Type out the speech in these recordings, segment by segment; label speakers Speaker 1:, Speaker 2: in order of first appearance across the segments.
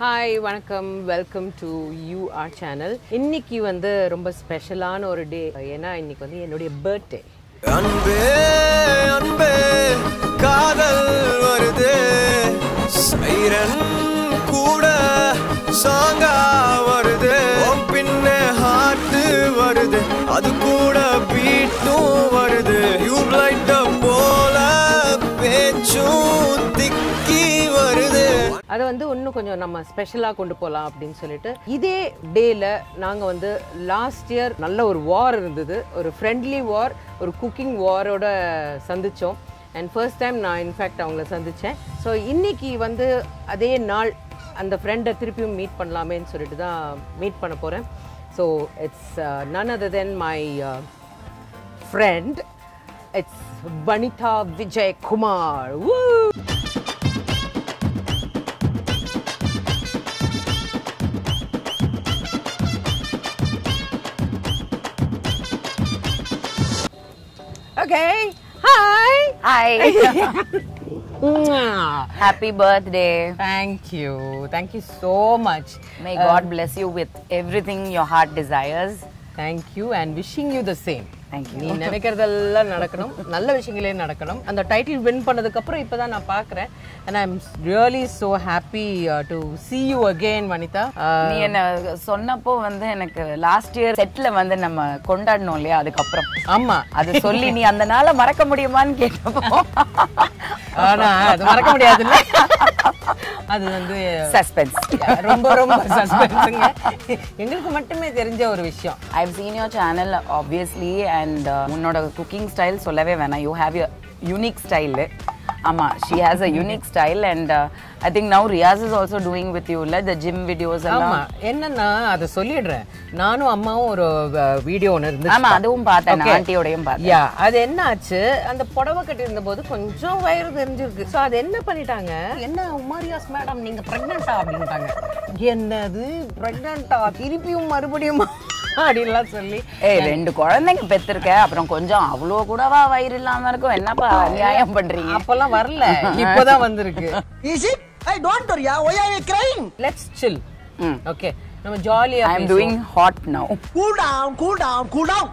Speaker 1: Hi வணக்கம் welcome to your channel இன்னைக்கு வந்து ரொம்ப ஸ்பெஷலான ஒரு டே ஏன்னா இன்னைக்கு வந்து என்னுடைய பர்த்டே
Speaker 2: அன்பே அன்பே காதல் வருது சைரன் கூட சாங்கா வருது உன் பின்ன ஹார்ட் வருது அது கூட பீட்டும் வருது டியூப்லைட் போல பேச்சும் திக்கி வருது
Speaker 1: அதை வந்து இன்னும் கொஞ்சம் நம்ம ஸ்பெஷலாக கொண்டு போகலாம் அப்படின்னு சொல்லிட்டு இதே டேல நாங்கள் வந்து லாஸ்ட் இயர் நல்ல ஒரு வார் இருந்தது ஒரு ஃப்ரெண்ட்லி வார் ஒரு குக்கிங் வாரோட சந்தித்தோம் அண்ட் ஃபர்ஸ்ட் டைம் நான் இன்ஃபேக்ட் அவங்கள சந்தித்தேன் ஸோ இன்னைக்கு வந்து அதே நாள் அந்த ஃப்ரெண்டை திருப்பியும் மீட் பண்ணலாமேன்னு சொல்லிட்டு தான் மீட் பண்ண போகிறேன் so it's none other than my friend. It's Banita Vijay Kumar. Woo! Okay. Hi.
Speaker 3: Hi.
Speaker 1: Mwah.
Speaker 3: Happy birthday.
Speaker 1: Thank you. Thank you so much.
Speaker 3: May God bless you with everything your heart desires.
Speaker 1: Thank you and wishing you the same.
Speaker 3: Thank you.
Speaker 1: நீ நினைக்கிறதெல்லாம் நடக்கணும் நல்ல விஷயங்களே நடக்கணும் அந்த title win பண்ணதுக்கு அப்புறம் இப்பதான் நான் பார்க்கறேன் and i'm really so happy uh, to see you again Vanitha Uh,
Speaker 3: நீ என்ன சொன்னப்போ வந்து எனக்கு லாஸ்ட் இயர் செட்ல வந்து நம்ம கொண்டாடணும் இல்லையா அதுக்கப்புறம்
Speaker 1: ஆமா
Speaker 3: அது சொல்லி நீ அந்த நாளை மறக்க முடியுமான்னு கேட்டப்போ
Speaker 1: ஆனா அது மறக்க முடியாதுல்ல அது வந்து
Speaker 3: சஸ்பென்ஸ்
Speaker 1: ரொம்ப ரொம்ப சஸ்பென்ஸுங்க எங்களுக்கு மட்டுமே தெரிஞ்ச ஒரு விஷயம்
Speaker 3: I have seen your channel obviously and உன்னோட குக்கிங் ஸ்டைல் சொல்லவே வேணாம் you have you unique style ஆமா she has a unique style and I think now Riyaz is also doing with you இல்ல த ஜிம் வீடியோஸ் எல்லாம்
Speaker 1: ஆமா என்னன்னா அதை சொல்லிடுறேன் நானும் அம்மாவும் ஒரு வீடியோ ஒன்று இருந்துச்சு
Speaker 3: ஆமா அதுவும் பார்த்தேன்
Speaker 1: Okay.
Speaker 3: ஆண்டியோடையும் பார்த்தேன்
Speaker 1: யா அது என்ன ஆச்சு அந்த புடவை கட்டி இருந்த போது கொஞ்சம் வயிறு தெரிஞ்சிருக்கு சோ அது என்ன பண்ணிட்டாங்க என்ன உமாரியாஸ் மேடம் நீங்க பிரெக்னண்டா அப்படின்ட்டாங்க என்னது பிரெக்னண்டா திருப்பியும் மறுபடியும் அப்படின்லாம் சொல்லி
Speaker 3: ஏய் ரெண்டு குழந்தைங்க பெத்திருக்க அப்புறம் கொஞ்சம் அவ்வளோ கூடவா வயிறு இல்லாம இருக்கும் என்னப்பா அநியாயம் பண்றீங்க
Speaker 1: அப்பெல்லாம் வரல இப்பதான் வந்திருக்கு
Speaker 4: Is it? Hey, don't worry. yeah. Why are you crying?
Speaker 1: Let's chill
Speaker 3: hmm.
Speaker 1: Okay நம்ம ஜாலியா
Speaker 3: I am doing hot now
Speaker 4: Cool down, cool down, cool down.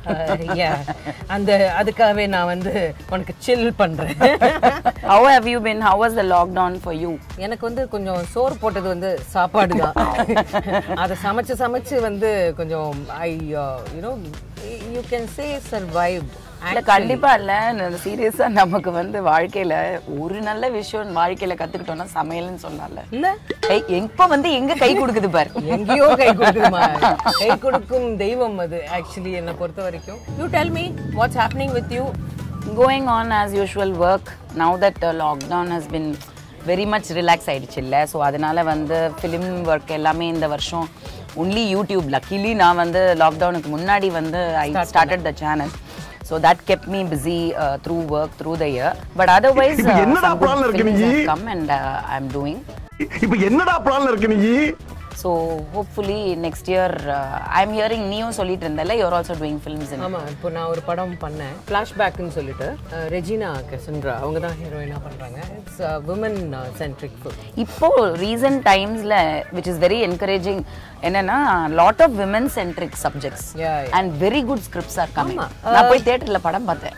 Speaker 1: அந்த அதுக்காகவே நான் வந்து உனக்கு சில் பண்றேன்
Speaker 3: how how you been how was the lockdown for you
Speaker 1: எனக்கு வந்து கொஞ்சம் சோறு போட்டது வந்து சாப்பாடு தான் அதை சமைச்சு சமைச்சு வந்து கொஞ்சம் I you know you can say survive
Speaker 3: இல்ல கண்டிப்பா இல்ல சீரியஸா நமக்கு வந்து வாழ்க்கையில ஒரு நல்ல விஷயம் வாழ்க்கையில கத்துக்கிட்டோம்னா சமையல்னு சொல்லலாம்ல
Speaker 1: இல்ல
Speaker 3: கை எப்ப வந்து எங்க கை கொடுக்குது பாரு
Speaker 1: எங்கேயோ கை கொடுக்குதுமா கை கொடுக்கும் தெய்வம் அது ஆக்சுவலி என்னை பொறுத்த வரைக்கும் you tell me what's happening with you
Speaker 3: going on as usual work now that lockdown has been very much relax ஆயிடுச்சு இல்லை ஸோ அதனால வந்து ஃபிலிம் ஒர்க் எல்லாமே இந்த வருஷம் ஒன்லி யூடியூப் லக்கிலி நான் வந்து லாக்டவுனுக்கு முன்னாடி வந்து I started the channel so that kept me busy through work through the year but otherwise
Speaker 5: இப்ப என்னடா plan ல இருக்கு நீ?
Speaker 3: Come and I am doing
Speaker 5: இப்ப என்னடா பிளான்ல இருக்க நீ
Speaker 3: so hopefully next year I am hearing நீயும் சொல்லிட்டு இருந்தல யூஆர் ஆல்சோ டூயிங் ஃபிலிம்ஸ்
Speaker 1: ஆமா இப்போ நான் ஒரு படம் பண்ணேன் ஃப்ளாஷ்பேக்னு சொல்லிட்டு அஹ், ரெஜினா கெசன்ட்ரா அவங்க தான் ஹீரோயினா பண்றாங்க இட்ஸ் விமன் சென்ட்ரிக் ஃபிலிம்
Speaker 3: இப்போ ரீசன்ட் டைம்ஸ்ல விச் இஸ் வெரி என்கரேஜிங் என்னன்னா lot of women centric subjects
Speaker 1: Yeah, yeah.
Speaker 3: And very good scripts are coming
Speaker 1: ஆமா.
Speaker 3: நான் போய் தியேட்டர்ல படம் பார்த்தேன்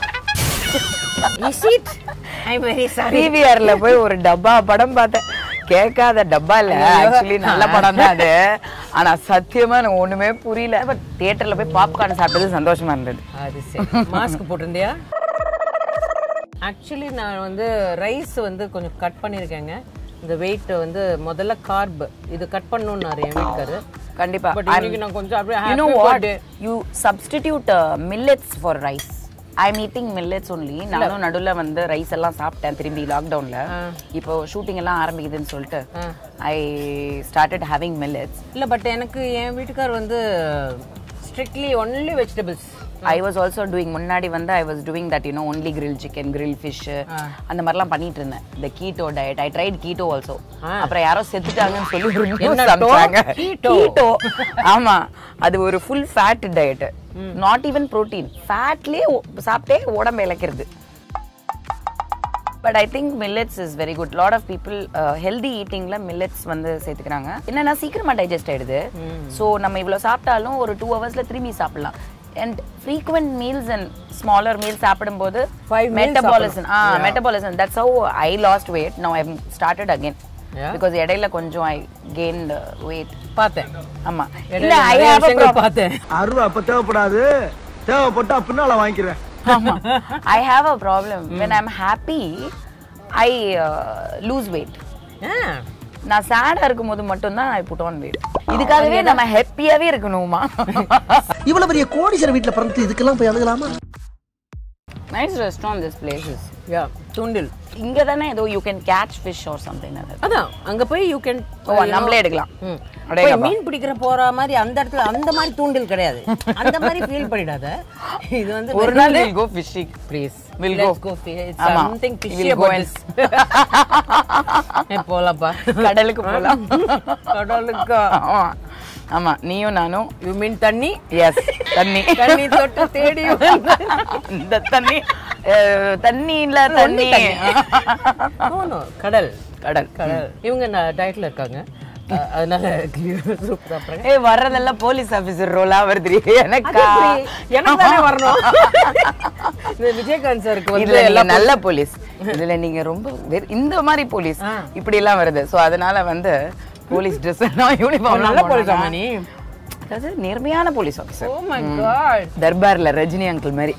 Speaker 1: is it I very sorry
Speaker 3: பிவிஆர்ல போய் ஒரு டப்பா படம் பார்த்தேன் கேட்காத டப்பா இல்ல ஆக்சுவலி நல்ல படம் தான் அது ஆனா சத்தியமா எனக்கு ஒண்ணுமே புரியல பட் தியேட்டர்ல போய் பாப்கார்ன் சாப்பிட்டது சந்தோஷமா இருந்தது
Speaker 1: அது சரி மாஸ்க் போட்டிருந்தியா ஆக்சுவலி நான் வந்து ரைஸ் வந்து கொஞ்சம் கட் பண்ணியிருக்கேங்க இந்த வெயிட் வந்து முதல்ல கார்ப் இது கட் பண்ணணும்னாரு என் வீட்டுக்காரு
Speaker 3: கண்டிப்பா
Speaker 1: பட் இன்னைக்கு நான் கொஞ்சம் அப்படியே
Speaker 3: you know
Speaker 1: happy
Speaker 3: what
Speaker 1: birthday.
Speaker 3: You substitute millets for rice I am eating millets only நானும் நடுவுல வந்து ரைஸ் எல்லாம் சாப்பிட்டேன் திரும்பி லாக்டவுன்ல இப்போ ஷூட்டிங் எல்லாம் ஆரம்பிக்குதுன்னு சொல்லிட்டு ஐ ஸ்டார்டட் ஹேவிங் மில்லட்ஸ்
Speaker 1: இல்ல பட் எனக்கு என் வீட்டுக்கார் வந்து strictly only vegetables
Speaker 3: I was also doing முன்னாடி வந்து I was doing that you know only grill chicken grill fish அந்த மாதிரிலாம் பண்ணிட்டு இருந்தேன் இந்த keto diet I tried keto also அப்புறம் யாரோ செத்துட்டாங்கன்னு சொல்லி ஒரு news
Speaker 1: என்ன
Speaker 3: அனுப்பிச்சாங்க
Speaker 1: keto?
Speaker 3: கீட்டோ ஆமா அது ஒரு full fat diet not even protein ஃபேட்லயே சாப்பிட்டே உடம்பு இழக்கிறது but I think millets is very good lot of people healthy ஈட்டிங்ல மில்லட்ஸ் வந்து சேர்த்துக்கிறாங்க என்னன்னா சீக்கிரமா டைஜஸ்ட் ஆயிடுது ஸோ நம்ம இவ்வளோ சாப்பிட்டாலும் ஒரு டூ ஹவர்ஸ்ல திரும்பி சாப்பிடலாம் and frequent meals and smaller meals சாப்பிடும்போது
Speaker 1: Five meals
Speaker 3: மெட்டபாலிசம் ஆ
Speaker 1: சாப்பிடலாம்.
Speaker 3: Metabolism that's how I lost weight no I started again
Speaker 1: Yeah.
Speaker 3: Because இடையில கொஞ்சம் ஐ கெயின் வெயிட்
Speaker 1: பார்த்தேன்
Speaker 3: ஆமா
Speaker 1: இடையில
Speaker 3: இல்ல ஐ
Speaker 1: நிறைய
Speaker 3: ஹேவ்
Speaker 1: விஷயங்கள் பார்த்தேன்
Speaker 4: அருவா அப்ப தேவைப்படாது தேவைப்பட்டா பின்னால வாங்கிக்கிறேன்
Speaker 3: ஆமா I have a problem when I am happy I lose weight
Speaker 1: ஆ,
Speaker 3: நான் சேடா இருக்கும் போது மட்டும்தான் ஐ புட் ஆன் வெயிட் இதுக்காகவே நம்ம ஹாப்பியாவே இருக்கணுமா
Speaker 4: இவ்வளவு பெரிய கோடீஸ்வரர் வீட்டுல பிறந்து இதுக்கெல்லாம் போய் அழுகலாமா
Speaker 3: nice restaurant this place is
Speaker 1: yeah, தூண்டில்
Speaker 3: இங்க தானே ஏதோ you can catch fish or something
Speaker 1: அதான் அங்க போய் யூ கேன்
Speaker 3: ஓ நம்மளே எடுக்கலாம்
Speaker 1: போய்
Speaker 3: அடேங்கப்பா.
Speaker 1: மீன் பிடிக்கிற போற மாதிரி அந்த இடத்துல அந்த மாதிரி தூண்டில் கிடையாது அந்த மாதிரி ஃபீல் பண்ணிடாத இது வந்து
Speaker 3: ஒரு நாள் will go fishing
Speaker 1: please
Speaker 3: We'll
Speaker 1: let's
Speaker 3: go.
Speaker 1: Go it's
Speaker 3: ஆமா.
Speaker 1: Something
Speaker 3: We'll
Speaker 1: fishy
Speaker 3: go
Speaker 1: about
Speaker 3: and-
Speaker 1: this போலாம்ப்பா
Speaker 3: கடலுக்கு போலாம்
Speaker 1: கடலுக்கா
Speaker 3: ஆமா. ஆமா நீயும் நானும்
Speaker 1: யூ மீன் தண்ணி
Speaker 3: எஸ் தண்ணி
Speaker 1: தண்ணி தொட்டு தேடி வந்து
Speaker 3: இந்த தண்ணி அஹ், தண்ணியில தண்ணி
Speaker 1: No, no, கடல்
Speaker 3: கடல்
Speaker 1: கடல் இவங்க டயட்ல இருக்காங்க அஹ், அதனால சூப் சாப்பிட்றாங்க
Speaker 3: ஏய் வர்றதெல்லாம் போலீஸ் ஆபீசர் ரோலா வருது எனக்கா
Speaker 1: எனக்கு தானே வரணும் இந்த விஜயகாந்த் சாருக்கு வந்து
Speaker 3: இதுல நீங்க
Speaker 1: எல்லாம்
Speaker 3: நல்ல போலீஸ் இதுல நீங்க ரொம்ப வெறு- இந்த மாதிரி போலீஸ்
Speaker 1: ஆ.
Speaker 3: இப்படி எல்லாம் வருது சோ அதனால வந்து போலீஸ் ட்ரெஸ் எல்லாம் யூனிஃபார்ம்
Speaker 1: நல்ல போலீஸாமா நீ
Speaker 3: அதாவது நேர்மையான police officer
Speaker 1: oh my god
Speaker 3: தர்பார்ல ரஜினி அங்கிள் மாதிரி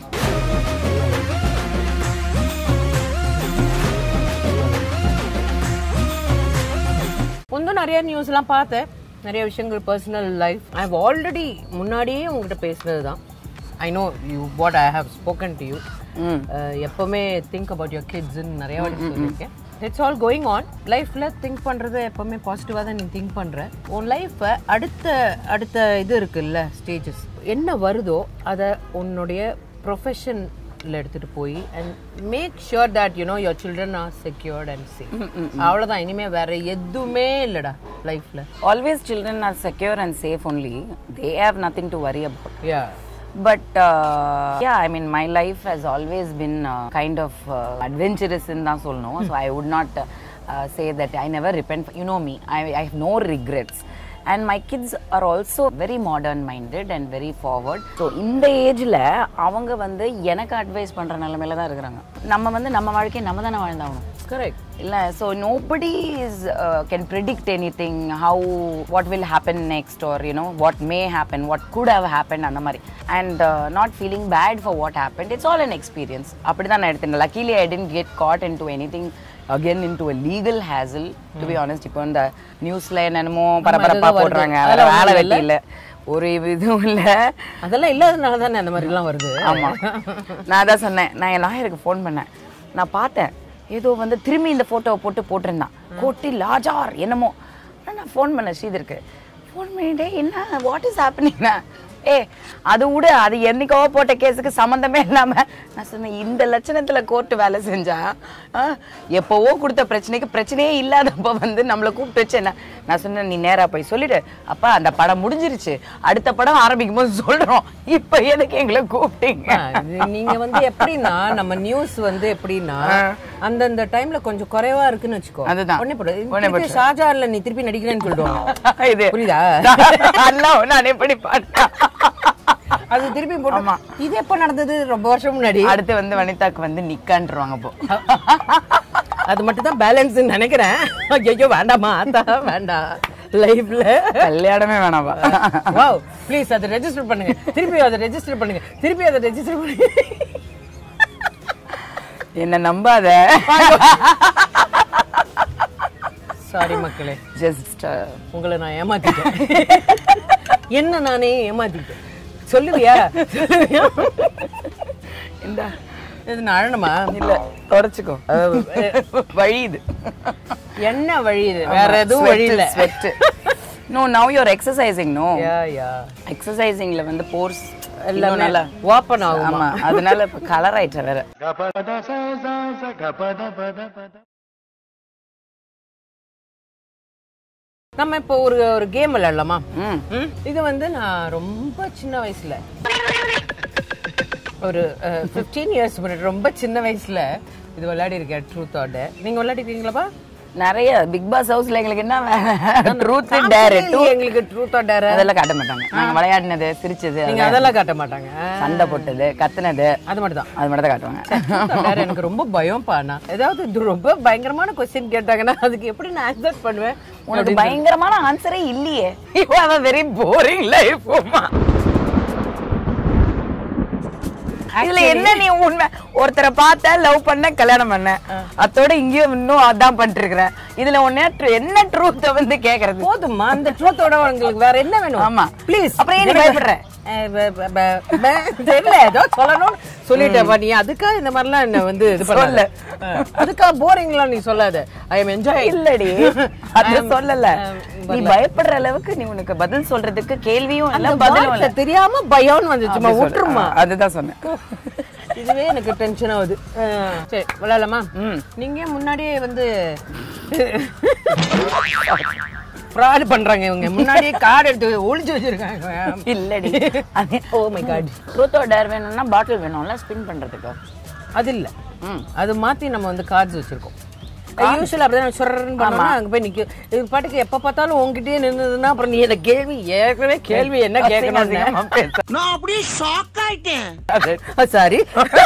Speaker 1: முந்தும் நிறைய நியூஸ்லாம் பார்த்தேன் நிறைய விஷயங்கள் personal life I have already முன்னாடியே உங்ககிட்ட பேசுனது தான் I know you what I have spoken to you
Speaker 3: hmm.
Speaker 1: எப்பவுமே திங்க் அபவுட் யுவர் கிட்ஸ்ன்னு நிறைய வாட்டி சொல்லியிருக்கேன் இட்ஸ் ஆல் கோயிங் ஆன் லைஃப்ல திங்க் பண்றது எப்பவுமே பாசிட்டிவா தான் நீ திங்க் பண்ற உன் லைஃப்பை அடுத்த அடுத்த இது இருக்குல்ல ஸ்டேஜஸ் என்ன வருதோ அதை உன்னுடைய ப்ரொஃபஷன்ல எடுத்துட்டு போய் and make sure that you know your children are secured and safe அவ்வளவுதான் இனிமே வேற எதுவுமே இல்லடா லைஃப்ல
Speaker 3: always children are secure and safe only they have nothing to worry about
Speaker 1: yeah
Speaker 3: But uh, yeah, I mean, my life has always been uh, kind of uh, adventurous in that soul, no? So I would not uh, uh, say that I never repent. You know me, I, I have no regrets. And my kids are also very modern minded and very forward. So இந்த ஏஜ்ல அவங்க வந்து எனக்கு advice பண்ற நிலைமையில தான் இருக்கிறாங்க நம்ம வந்து நம்ம வாழ்க்கையை நம்ம தானே வாழ்ந்தாகணும்
Speaker 1: கரெக்ட்
Speaker 3: இல்ல so nobody is can predict anything how what will happen next or you know what may happen what good have happen அந்த மாதிரி and not feeling bad for what happen it's all an experience அப்படி தான் நான் எடுத்தேன் luckily I didn't get caught into anything again into legal hassle to be honest இப்போ இந்த நியூஸ்ல என்னென்னமோ பரபரப்பா
Speaker 1: அதுதான் வருது.
Speaker 3: போடுறாங்க
Speaker 1: அதெல்லாம்
Speaker 3: வேற வேலை
Speaker 1: ஒண்ணும்
Speaker 3: வெட்டி இல்ல ஒரு இதுவும் இல்லை
Speaker 1: அதெல்லாம் இல்லாதனால தானே அந்த மாதிரி எல்லாம் வருது
Speaker 3: ஆமா நான் அதான் சொன்னேன் நான் என் லாயருக்கு ஃபோன் பண்ணேன் நான் பார்த்தேன் ஏதோ வந்து திரும்பி இந்த போட்டோவை போட்டு போட்டிருந்தான் கோட்டி லாஜார் என்னமோ ஆனா நான் ஃபோன் பண்ணேன் ஸ்ரீதருக்கு ஃபோன் பண்ணிட்டே என்ன வாட் இஸ் ஹேப்பனிங்னா ஏ அது விடு அது என்னைக்கோ போட்ட கேஸுக்கு சம்மந்தமே இல்லாம நான் சொன்னேன் இந்த லட்சணத்துல கோர்ட்டு வேலை செஞ்சா ஆ, எப்பவோ கொடுத்த பிரச்சனைக்கு பிரச்சனையே இல்லாதப்ப வந்து நம்மளை கூப்பிட்டு வச்சு என்ன நான் சொன்னேன் நீ நேரா போய் சொல்லிடு அப்பா அந்த படம் முடிஞ்சிருச்சு அடுத்த படம் ஆரம்பிக்கும் போது சொல்றோம் இப்ப எதுக்கு எங்களை கூப்பிட்டீங்க
Speaker 1: ஆ, இது நீங்க வந்து எப்படின்னா நம்ம நியூஸ் வந்து எப்படின்னா அந்தந்த டைம்ல கொஞ்சம் குறைவா இருக்குன்னு வச்சுக்கோ
Speaker 3: அதுதான்.
Speaker 1: உடனே போடு
Speaker 3: உடனே
Speaker 1: திருப்பி ஷாஜான்ல நீ திருப்பி நடிக்கிறேன்னு சொல்லிடுவாங்க
Speaker 3: இது
Speaker 1: புரியுதா?
Speaker 3: அல்லாஹ் நான் எப்படி பாட்டேன்
Speaker 1: அது திருப்பி போட்டு இது எப்ப நடந்தது ரொம்ப வருஷம் முன்னாடி
Speaker 3: அடுத்து வந்து வனிதாக்கு வந்து நிக்கான்றுவாங்க இப்போ
Speaker 1: அது மட்டும் தான் பேலன்ஸ் நினைக்கிறேன் ஐயோ வேண்டாமா ஆத்தா வேண்டாம் லைஃப்ல
Speaker 3: கல்யாணமே வேணாம்பா
Speaker 1: வாவ் ப்ளீஸ் அதை ரெஜிஸ்டர் பண்ணுங்க திருப்பி அதை ரெஜிஸ்டர் பண்ணுங்க திருப்பி அதை ரெஜிஸ்டர் பண்ணுங்க
Speaker 3: என்ன நம்பாத
Speaker 1: சாரி மக்களே
Speaker 3: ஜஸ்ட்
Speaker 1: உங்களை நான் ஏமாத்திட்டேன் என்ன நானே ஏமாத்திட்டேன் சொல்லுவியா சொல்லுவியா?
Speaker 3: இந்த
Speaker 1: இது நான் அழணுமா
Speaker 3: இல்ல தொடச்சுக்கோ வழி இது
Speaker 1: என்ன வழி இது வேற எதுவும் வழி இல்ல
Speaker 3: sweat no now you're exercising no
Speaker 1: yeah yeah
Speaker 3: எக்ஸசைசிங்ல வந்து போர்ஸ்
Speaker 1: எல்லாமே
Speaker 3: நல்லா
Speaker 1: ஓப்பன் ஆகும்
Speaker 3: ஆமா அதனால இப்ப கலர் ஆயிட்ட வேற
Speaker 1: நம்ம இப்போ ஒரு ஒரு கேம் விளையாடலாமா
Speaker 3: ம்
Speaker 1: ம்? இது வந்து நான் ரொம்ப சின்ன வயசுல ஒரு ஃபிஃப்டீன் இயர்ஸ் முன்னாடி ரொம்ப சின்ன வயசுல இது விளையாடி இருக்கேன் ட்ரூத்தோட நீங்க விளையாடிருக்கீங்களாப்பா
Speaker 3: நிறைய பிக் பாஸ் ஹவுஸ்ல எங்களுக்கு என்ன ட்ரூத் டேர்
Speaker 1: இல்லையே எங்களுக்கு ட்ரூத்தோ டேர்
Speaker 3: அதெல்லாம் காட்ட மாட்டாங்க நாங்க விளையாடினது சிரிச்சது
Speaker 1: நீங்க அதெல்லாம் காட்ட மாட்டாங்க
Speaker 3: சண்டை போட்டது கத்துனது
Speaker 1: அது மட்டும் தான்
Speaker 3: அது மட்டும் தான் காட்டுவாங்க
Speaker 1: வேற எனக்கு ரொம்ப பயம்ப்பா நான் ஏதாவது இது ரொம்ப பயங்கரமான கொஸ்டின் கேட்டாங்கன்னா அதுக்கு எப்படி நான் ஆன்சர் பண்ணுவேன்
Speaker 3: உனக்கு பயங்கரமான ஆன்சரே இல்லையே you have a very boring life இதுல என்ன நீ உண்மை ஒருத்தரை பார்த்த லவ் பண்ண கல்யாணம் பண்ண அத்தோட இங்கேயும் இன்னும் அதான் பண்ணிட்டு இருக்கிற இதுல உன்ன என்ன ட்ரூத்த வந்து கேக்குறது
Speaker 1: போதும்மா அந்த ட்ரூத்தோட உங்களுக்கு வேற என்ன வேணும்
Speaker 3: ஆமா.
Speaker 1: ப்ளீஸ்
Speaker 3: அப்புறம் ஏன் நீ பயப்படுற?
Speaker 1: தெரியல ஏதோ சொல்லணும்னு சொல்லிட்டேப்பா நீ அதுக்காக இந்த மாதிரிலாம் என்ன வந்து இது பண்ணல
Speaker 3: சொல்லு.
Speaker 1: அதுக்காக போரிங்லாம் நீ சொல்லாத ஐ எம் என்ஜாய்
Speaker 3: இல்லடி அது சொல்லல நீ பயப்படுற அளவுக்கு நீ உனக்கு பதில் சொல்றதுக்கு கேள்வியும் இல்ல
Speaker 1: அந்த
Speaker 3: பதிலும் இல்ல
Speaker 1: வார்த்தை தெரியாம பயம்னு வந்துச்சுமா
Speaker 3: அப்படி சொல்லு.
Speaker 1: விட்டுருமா
Speaker 3: ஆ, அதுதான் சொன்னேன்
Speaker 1: இதுவே எனக்கு டென்ஷன் ஆகுது ஆ, சரி விளையாடலாமா நீங்க ஏன் முன்னாடியே வந்து ஃப்ராட் பண்றாங்க இவங்க முன்னாடியே கார்டு எடுத்து ஒளிச்சு வச்சிருக்காங்க
Speaker 3: இல்லடி அது
Speaker 1: oh my god
Speaker 3: truth or dare வேணும்னா பாட்டில் வேணும்ல ஸ்பின் பண்றதுக்கு
Speaker 1: அது இல்ல
Speaker 3: ம்.
Speaker 1: அது மாத்தி நம்ம வந்து கார்ட்ஸ் வச்சிருக்கோம் யூஸ்வல் அப்படிதான் சொல்றேன்னு பண்ணோம்னா அங்க போய் நிக்கும் இது பாட்டுக்கு எப்ப பார்த்தாலும் உங்ககிட்டயே நின்னுதுன்னா அப்புறம் நீ இந்த கேள்வி ஏற்கனவே கேள்வி என்ன
Speaker 3: அசிங்கமா
Speaker 1: கேட்கணும்
Speaker 3: பேச.
Speaker 4: நான் அப்படியே ஷாக் ஆயிட்டேன்
Speaker 1: சாரி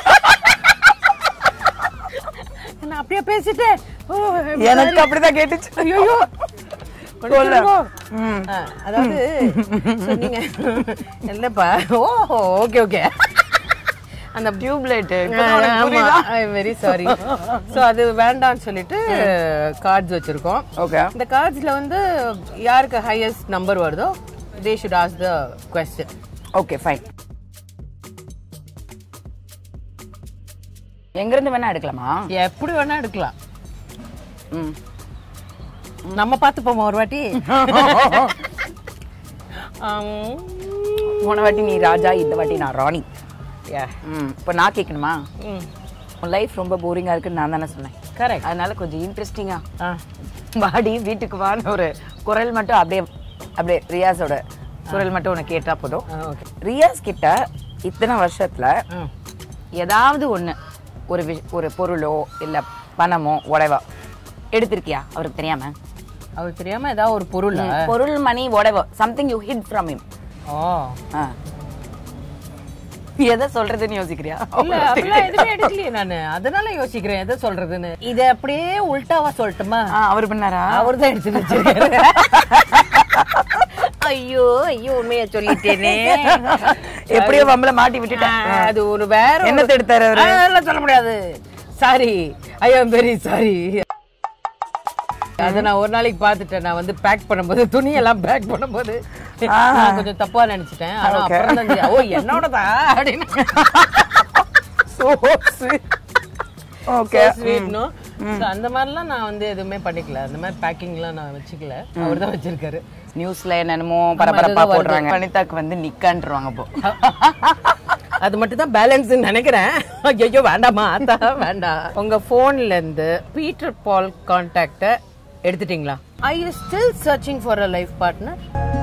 Speaker 1: நான் அப்படியே பேசிட்டேன் ஓ,
Speaker 3: எனக்கு அப்படிதான் கேட்டுச்சு
Speaker 1: ஐயோ
Speaker 3: சொல்லு.
Speaker 1: அதாவது so நீங்க இல்லப்பா ஓ ஓகே ஓகே அந்த
Speaker 3: tube light
Speaker 1: very sorry so அது வேண்டாம்னு சொல்லிட்டு கார்ட்ஸ் வச்சிருக்கோம்
Speaker 3: ஓகே
Speaker 1: இந்த கார்ட்ஸ்ல வந்து யாருக்கு ஹையஸ்ட் நம்பர் வருதோ they should ask the question
Speaker 3: okay fine எங்க இருந்து வேணா எடுக்கலாமா
Speaker 1: எப்படி வேணா எடுக்கலாம்
Speaker 3: ம்
Speaker 1: நம்ம பார்த்துப்போமா ஒரு வாட்டி ஆம்.
Speaker 3: போன வாட்டி நீ ராஜா இந்த வாட்டி நான் ராணி
Speaker 1: Yeah.
Speaker 3: ம் இப்போ நான் கேட்கணுமா
Speaker 1: ம்
Speaker 3: உன் லைஃப் ரொம்ப போரிங்கா இருக்குன்னு நான் தானே சொன்னேன்
Speaker 1: கரெக்ட்
Speaker 3: அதனால கொஞ்சம் இன்ட்ரெஸ்டிங்கா
Speaker 1: ஆ
Speaker 3: வாடி வீட்டுக்கு வான்னு ஒரு குரல் மட்டும் அப்படியே அப்படியே ரியாஸோட குரல் மட்டும் உனக்கு கேட்டா போதும்
Speaker 1: ஓகே
Speaker 3: ரியாஸ் கிட்ட இத்தனை வருஷத்துல
Speaker 1: ஆ
Speaker 3: ஏதாவது ஒண்ணு ஒரு விஷ- ஒரு பொருளோ இல்ல பணமோ உடைவா எடுத்திருக்கியா அவருக்கு தெரியாம
Speaker 1: அவருக்கு தெரியாம ஏதாவது ஒரு பொருள்
Speaker 3: பொருள் மணி உடைவா something you hit from him
Speaker 1: ஓ
Speaker 3: ஆ எதை சொல்றதுன்னு யோசிக்கிறியா
Speaker 1: இல்ல அப்படிலாம் எதுவுமே எடுக்கலையே நானு அதனால யோசிக்கிறேன் எதை சொல்றதுன்னு இத அப்படியே உல்டாவா சொல்லட்டுமா
Speaker 3: ஆ, அவர் பண்ணாரா
Speaker 1: அவர் தான் எடுத்து வச்சிருக்காரு ஐயோ ஐயோ உண்மைய சொல்லிட்டேனே
Speaker 3: எப்படியோ வம்பல மாட்டி விட்டுட்டேன்
Speaker 1: ஆ, அது ஒரு வேற ஒரு-
Speaker 3: என்னத்தை எடுத்தாரு அவரு?
Speaker 1: ஆ, அதெல்லாம் சொல்ல முடியாது sorry I am very sorry அதை நான் ஒரு நாளைக்கு பார்த்துட்டேன் நான் வந்து பேக் பண்ணும்போது துணி எல்லாம் பேக் பண்ணும்போது நான் கொஞ்சம் தப்பா நினைச்சிட்டேன் ஆனா
Speaker 3: Okay.
Speaker 1: அப்புறம் தான் தெரியும், ஓ என்னோடதா அப்படின்னு
Speaker 3: ஓகே
Speaker 1: ஸ்வீட்னோ அந்த மாதிரிலாம் நான் வந்து எதுவுமே பண்ணிக்கல அந்த மாதிரி பேக்கிங்லாம் நான் வச்சுக்கல அவர் தான் வச்சிருக்காரு
Speaker 3: நியூஸ்ல என்னென்னமோ பரபரப்பா
Speaker 1: அதுதான் வருது.
Speaker 3: போடுறாங்க வனிதாக்கு வந்து நிக்கான்றுவாங்க இப்போ
Speaker 1: அது மட்டும் தான் பேலன்ஸ் நினைக்கிறேன் ஐயோ வேண்டாமா ஆத்தா வேண்டாம் உங்க போன்ல இருந்து பீட்டர் பால் கான்டாக்ட எடுத்துட்டீங்களா I you still searching for a life partner